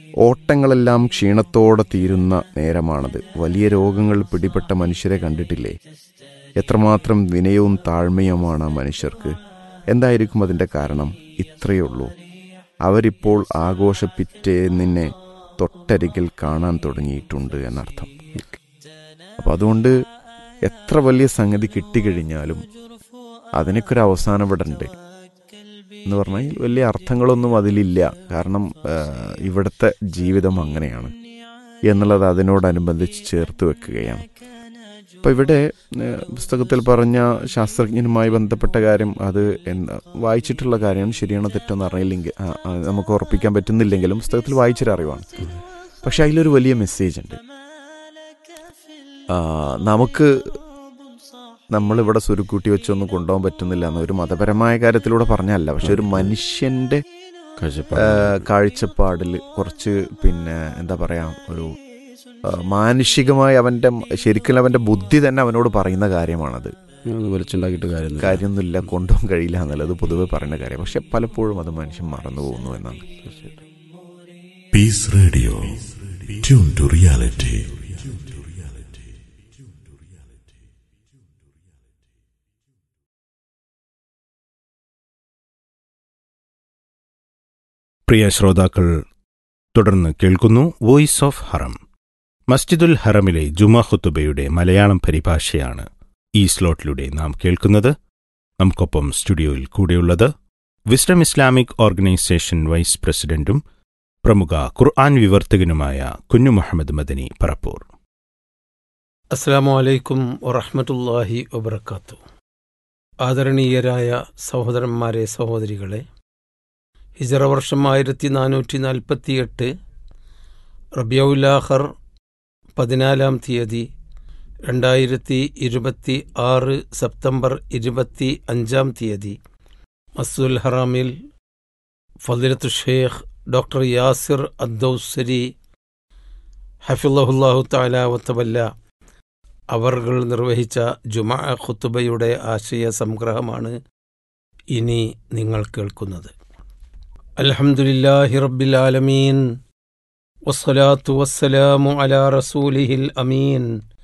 ഓട്ടങ്ങളെല്ലാം ക്ഷീണത്തോടെ തീരുന്ന നേരമാണത് വലിയ രോഗങ്ങൾ പിടിപെട്ട മനുഷ്യരെ കണ്ടിട്ടില്ലേ എത്രമാത്രം വിനയവും താഴ്മയുമാണ് ആ മനുഷ്യർക്ക് എന്തായിരിക്കും അതിൻ്റെ കാരണം ഇത്രയേ ഉള്ളൂ അവരിപ്പോൾ ആഘോഷപ്പിറ്റേന്നിനെ തൊട്ടരികിൽ കാണാൻ തുടങ്ങിയിട്ടുണ്ട് എന്നർത്ഥം അപ്പം അതുകൊണ്ട് എത്ര വലിയ സംഗതി കിട്ടിക്കഴിഞ്ഞാലും അതിനൊക്കെ ഒരു അവസാനം ഇവിടെ ഉണ്ട് എന്ന് പറഞ്ഞാൽ വലിയ അർത്ഥങ്ങളൊന്നും അതിലില്ല കാരണം ആ, ഇവിടുത്തെ ജീവിതം അങ്ങനെയാണ് എന്നുള്ളത് അതിനോടനുബന്ധിച്ച് ചേർത്ത് വെക്കുകയാണ് അപ്പോൾ ഇവിടെ ആ, പുസ്തകത്തിൽ പറഞ്ഞ ശാസ്ത്രജ്ഞനുമായി ബന്ധപ്പെട്ട കാര്യം അത് എന്താ വായിച്ചിട്ടുള്ള കാര്യമാണ് ശരിയാണോ തെറ്റെന്ന് അറിയില്ലെങ്കിൽ ആ, ആ, നമുക്ക് ഉറപ്പിക്കാൻ പറ്റുന്നില്ലെങ്കിലും പുസ്തകത്തിൽ വായിച്ചൊരു അറിവാണ് പക്ഷെ അതിലൊരു വലിയ മെസ്സേജ് ഉണ്ട് ആ, നമുക്ക് നമ്മളിവിടെ സുരുക്കൂട്ടി വെച്ചൊന്നും കൊണ്ടുപോകാൻ പറ്റുന്നില്ല എന്ന ഒരു മതപരമായ കാര്യത്തിലൂടെ പറഞ്ഞല്ല പക്ഷെ ഒരു മനുഷ്യന്റെ കാഴ്ചപ്പാട് കാഴ്ചപ്പാടിൽ കുറച്ച് പിന്നെ എന്താ പറയാ ഒരു ആ, മാനുഷികമായി അവന്റെ ശരിക്കും അവന്റെ ബുദ്ധി തന്നെ അവനോട് പറയുന്ന കാര്യമാണത് അത് വലിച്ചുണ്ടാക്കിയിട്ട് കാര്യമില്ല കാര്യമൊന്നുമില്ല കൊണ്ടുപോകാൻ കഴിയില്ല എന്നുള്ളത് പൊതുവെ പറയുന്ന കാര്യം പക്ഷെ പലപ്പോഴും അത് മനുഷ്യൻ മറന്നു പോകുന്നു എന്നാണ് Peace Radio. Tune to reality. പ്രിയ ശ്രോതാക്കൾ തുടർന്ന് കേൾക്കുന്നു വോയിസ് ഓഫ് ഹറം മസ്ജിദുൽ ഹറമിലെ ജുമാ ഖുത്തുബയുടെ മലയാളം പരിഭാഷയാണ് ഈ സ്ലോട്ടിലൂടെ നാം കേൾക്കുന്നത് നമുക്കൊപ്പം സ്റ്റുഡിയോയിൽ കൂടെയുള്ളത് വിസ്ഡം ഇസ്ലാമിക് ഓർഗനൈസേഷൻ വൈസ് പ്രസിഡന്റും പ്രമുഖ ഖുർആൻ വിവർത്തകനുമായ കുഞ്ഞു മുഹമ്മദ് മദനി പറപ്പൂർ അസ്സാം വലൈക്കും വറഹമത്തല്ലാഹി വബർക്കാത്തു ആദരണീയരായ സഹോദരന്മാരെ സഹോദരികളെ ഹിജറ വർഷം ആയിരത്തി നാനൂറ്റി നാൽപ്പത്തിയെട്ട് റബിയൗലാഹർ പതിനാലാം തീയതി രണ്ടായിരത്തി ഇരുപത്തി ആറ് സെപ്റ്റംബർ ഇരുപത്തി അഞ്ചാം തീയതി മസ്ദുൽ ഹറാമിൽ ഫദിലത്തു ഷേഖ് ഡോക്ടർ യാസിർ അദ്ദൌസരി ഹഫിള്ളഹുല്ലാഹു താല വത്തവല്ല അവർകൾ നിർവഹിച്ച ജുമാ ഖുത്തുബയുടെ ആശയ സംഗ്രഹമാണ് ഇനി നിങ്ങൾ കേൾക്കുന്നത് അൽഹംദുലില്ലാഹി റബ്ബിൽ ആലമീൻ വസ്സലാത്തു വസ്സലാമു അലാ റസൂലിഹിൽ അമീൻ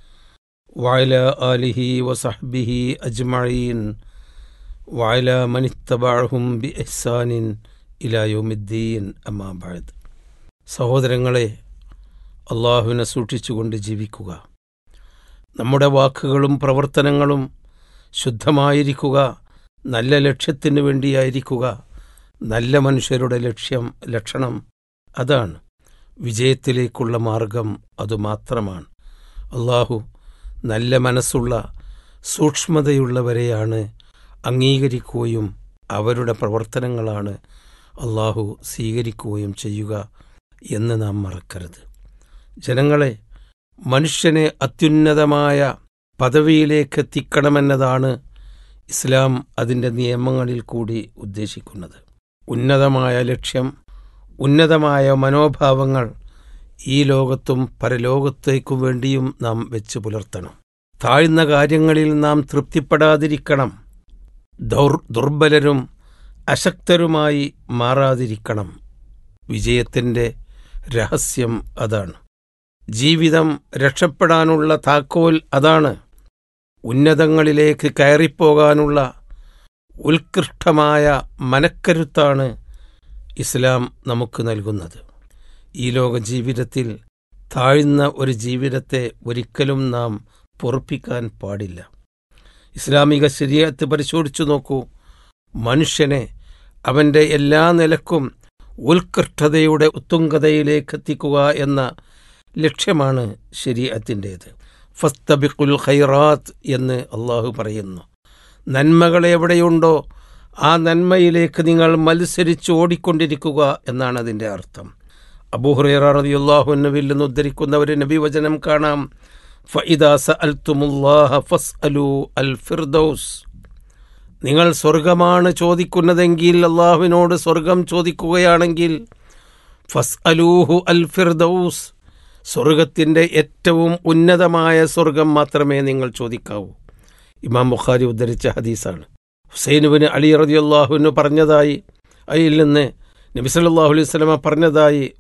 വഅല ആലിഹി വസഹ്ബിഹി അജ്മഈൻ വഅല മനിത്തബഅഹും ബി ഇഹ്സാനിൻ ഇലാ യൗമിദ്ദീൻ അമ്മാ ബഅദ് സഹോദരങ്ങളെ അള്ളാഹുവിനെ സൂക്ഷിച്ചുകൊണ്ട് ജീവിക്കുക നമ്മുടെ വാക്കുകളും പ്രവർത്തനങ്ങളും ശുദ്ധമായിരിക്കുക നല്ല ലക്ഷ്യത്തിന് വേണ്ടിയായിരിക്കുക നല്ല മനുഷ്യരുടെ ലക്ഷ്യം ലക്ഷണം അതാണ് വിജയത്തിലേക്കുള്ള മാർഗം അതുമാത്രമാണ് അള്ളാഹു നല്ല മനസ്സുള്ള സൂക്ഷ്മതയുള്ളവരെയാണ് അംഗീകരിക്കുകയും അവരുടെ പ്രവർത്തനങ്ങളാണ് അള്ളാഹു സ്വീകരിക്കുകയും ചെയ്യുക എന്ന് നാം മറക്കരുത് ജനങ്ങളെ മനുഷ്യനെ അത്യുന്നതമായ പദവിയിലേക്ക് എത്തിക്കണമെന്നതാണ് ഇസ്ലാം അതിൻ്റെ നിയമങ്ങളിൽ കൂടി ഉദ്ദേശിക്കുന്നത് ഉന്നതമായ ലക്ഷ്യം ഉന്നതമായ മനോഭാവങ്ങൾ ഈ ലോകത്തും പരലോകത്തേക്കു വേണ്ടിയും നാം വെച്ചു പുലർത്തണം താഴ്ന്ന കാര്യങ്ങളിൽ നാം തൃപ്തിപ്പെടാതിരിക്കണം ദൗർ ദുർബലരും അശക്തരുമായി മാറാതിരിക്കണം വിജയത്തിൻ്റെ രഹസ്യം അതാണ് ജീവിതം രക്ഷപ്പെടാനുള്ള താക്കോൽ അതാണ് ഉന്നതങ്ങളിലേക്ക് കയറിപ്പോകാനുള്ള ഉത്കൃഷ്ടമായ മനക്കരുത്താണ് ഇസ്ലാം നമുക്ക് നൽകുന്നത് ഈ ലോക ജീവിതത്തിൽ താഴ്ന്ന ഒരു ജീവിതത്തെ ഒരിക്കലും നാം പൊറുപ്പിക്കാൻ പാടില്ല ഇസ്ലാമിക ശരീരത്ത് പരിശോധിച്ചു നോക്കൂ മനുഷ്യനെ അവൻ്റെ എല്ലാ നിലക്കും ഉത്കൃഷ്ടതയുടെ ഉത്തുംഗതയിലേക്ക് എത്തിക്കുക എന്ന ലക്ഷ്യമാണ് ശരീരത്തിൻ്റേത് ഫസ്തബിഖുൽ ഖൈറാത്ത് എന്ന് അള്ളാഹു പറയുന്നു നന്മകൾ എവിടെയുണ്ടോ ആ നന്മയിലേക്ക് നിങ്ങൾ മത്സരിച്ച് ഓടിക്കൊണ്ടിരിക്കുക എന്നാണ് അതിൻ്റെ അർത്ഥം അബൂഹുറേറ റളിയല്ലാഹു അൻഹുവിൽ നിന്ന് ഉദ്ധരിക്കുന്ന ഒരു നബിവചനം കാണാം ഫഇദാ സഅൽതുമുല്ലാഹ ഫസ്അലു അൽ ഫിർദൗസ് നിങ്ങൾ സ്വർഗമാണ് ചോദിക്കുന്നതെങ്കിൽ അള്ളാഹുവിനോട് സ്വർഗം ചോദിക്കുകയാണെങ്കിൽ ഫസ് അലൂഹു അൽ ഫിർദൌസ് സ്വർഗത്തിൻ്റെ ഏറ്റവും ഉന്നതമായ സ്വർഗം മാത്രമേ നിങ്ങൾ ചോദിക്കാവൂ ഇമാം ബുഖാരി ഉദ്ധരിച്ച ഹദീസാണ് ഹുസൈനുവിന് അലി റതി അള്ളാഹുവിന് പറഞ്ഞതായി അതിൽ നിന്ന് നബി സല്ലല്ലാഹു അലൈഹി വസല്ലമ പറഞ്ഞതായി